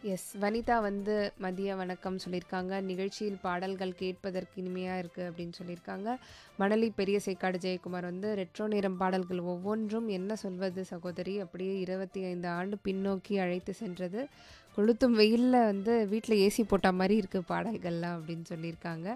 S Vanitha வந்து மதிய வணக்கம் சொல்லியிருக்காங்க நிகழ்ச்சியில் பாடல்கள் கேட்பதற்கு இனிமையாக இருக்குது அப்படின்னு சொல்லியிருக்காங்க மணலி பெரிய சேக்காடு ஜெயக்குமார் வந்து ரெட்ரோ நேரம் பாடல்கள் ஒவ்வொன்றும் என்ன சொல்வது சகோதரி அப்படியே இருபத்தி ஐந்து ஆண்டு பின்னோக்கி அழைத்து சென்றது கொளுத்தும் வெயிலில் வந்து வீட்டில் ஏசி போட்ட மாதிரி இருக்குது பாடல்கள்லாம் அப்படின்னு சொல்லியிருக்காங்க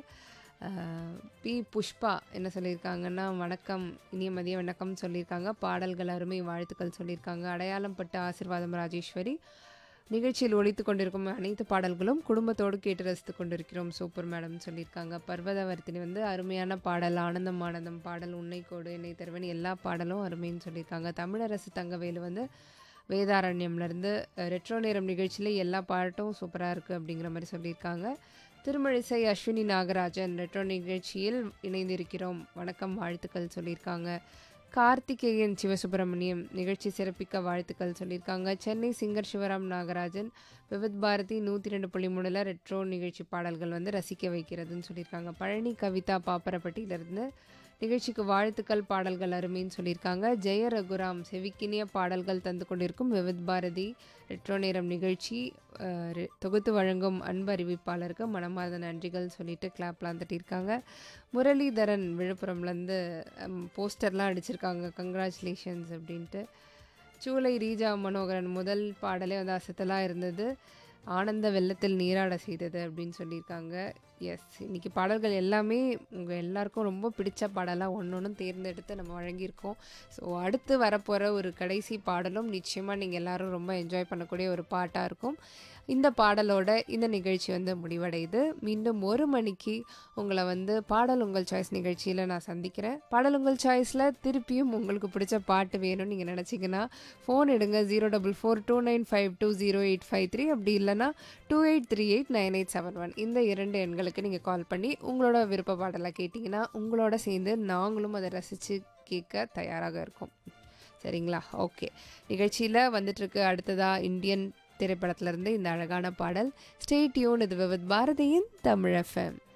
அஹ், பி புஷ்பா என்ன சொல்லியிருக்காங்கன்னா வணக்கம் இனிய மதிய வணக்கம் சொல்லியிருக்காங்க பாடல்கள் அருமை வாழ்த்துக்கள் சொல்லியிருக்காங்க அடையாளம் பட்டு ஆசிர்வாதம் ராஜேஸ்வரி நிகழ்ச்சியில் ஒழித்து கொண்டிருக்கும் அனைத்து பாடல்களும் குடும்பத்தோடு கேட்டு ரசித்து கொண்டிருக்கிறோம் சூப்பர் மேடம் சொல்லியிருக்காங்க பர்வதவர்த்தினி வந்து அருமையான பாடல் ஆனந்தம் ஆனந்தம் பாடல் உன்னைக்கோடு என்னை தருவன் எல்லா பாடலும் அருமைன்னு சொல்லியிருக்காங்க தமிழரசு தங்கவேலு வந்து வேதாரண்யம்லேருந்து ரெட்ரோ நேரம் நிகழ்ச்சியில் எல்லா பாட்டும் சூப்பராக இருக்குது அப்படிங்கிற மாதிரி சொல்லியிருக்காங்க திருமழிசை அஸ்வினி நாகராஜன் ரெட்ரோ நிகழ்ச்சியில் இணைந்திருக்கிறோம் வணக்கம் வாழ்த்துக்கள் சொல்லியிருக்காங்க கார்த்திகேயன் சிவசுப்பிரமணியம் நிகழ்ச்சி சிறப்பிக்க வாழ்த்துக்கள் சொல்லியிருக்காங்க சென்னை சிங்கர் சிவராம் நாகராஜன் விவித் பாரதி நூற்றி ரெண்டு புள்ளி மூணில் ரெட்ரோ நிகழ்ச்சி பாடல்கள் வந்து ரசிக்க வைக்கிறதுன்னு சொல்லியிருக்காங்க பழனி கவிதா பாப்பரப்பட்டியிலிருந்து நிகழ்ச்சிக்கு வாழ்த்துக்கள் பாடல்கள் அருமைன்னு சொல்லியிருக்காங்க ஜெய ரகுராம் செவிக்கினிய பாடல்கள் தந்து கொண்டிருக்கும் விவித் பாரதி ரெட்ரோ நேரம் நிகழ்ச்சி அஹ், ரெ- தொகுத்து வழங்கும் அன்பு அறிவிப்பாளருக்கு மனமார்ந்த நன்றிகள் சொல்லிட்டு கிளாப்லாம் தட்டியிருக்காங்க முரளிதரன் விழுப்புரம்லேருந்து போஸ்டர்லாம் அடிச்சிருக்காங்க கங்க்ராச்சுலேஷன்ஸ் அப்படின்ட்டு சூளை ரீஜா மனோகரன் முதல் பாடலே வந்து அசத்தலாக இருந்தது ஆனந்த வெள்ளத்தில் நீராட செய்தது அப்படின்னு சொல்லியிருக்காங்க எஸ் இன்னைக்கு பாடல்கள் எல்லாமே உங்கள் எல்லாருக்கும் ரொம்ப பிடிச்ச பாடலாக ஒன்று ஒன்று தேர்ந்தெடுத்து நம்ம வழங்கியிருக்கோம் ஸோ அடுத்து வரப்போகிற ஒரு கடைசி பாடலும் நிச்சயமாக நீங்கள் எல்லாரும் ரொம்ப என்ஜாய் பண்ணக்கூடிய ஒரு பாட்டாக இருக்கும் இந்த பாடலோட இந்த நிகழ்ச்சி வந்து முடிவடையுது மீண்டும் ஒரு மணிக்கு உங்களை வந்து பாடல் உங்கள் சாய்ஸ் நிகழ்ச்சியில் நான் சந்திக்கிறேன் பாடல் உங்கள் சாய்ஸில் திருப்பியும் உங்களுக்கு பிடிச்ச பாட்டு வேணும்னு நீங்கள் நினச்சிங்கன்னா ஃபோன் எடுங்க zero double four two nine five two zero eight five three அப்படி இல்லைனா two eight three eight nine eight seven one இந்த இரண்டு எண்களுக்கு நீங்கள் கால் பண்ணி உங்களோட விருப்ப பாடலை கேட்டிங்கன்னா உங்களோட சேர்ந்து நாங்களும் அதை ரசித்து கேட்க தயாராக இருக்கோம் சரிங்களா ஓகே நிகழ்ச்சியில் வந்துட்டுருக்கு அடுத்ததாக இந்தியன் திரைப்படத்திலிருந்து இந்த அழகான பாடல் ஸ்டே டியூன் இது வித் பாரதியின் தமிழ் எஃப்எம்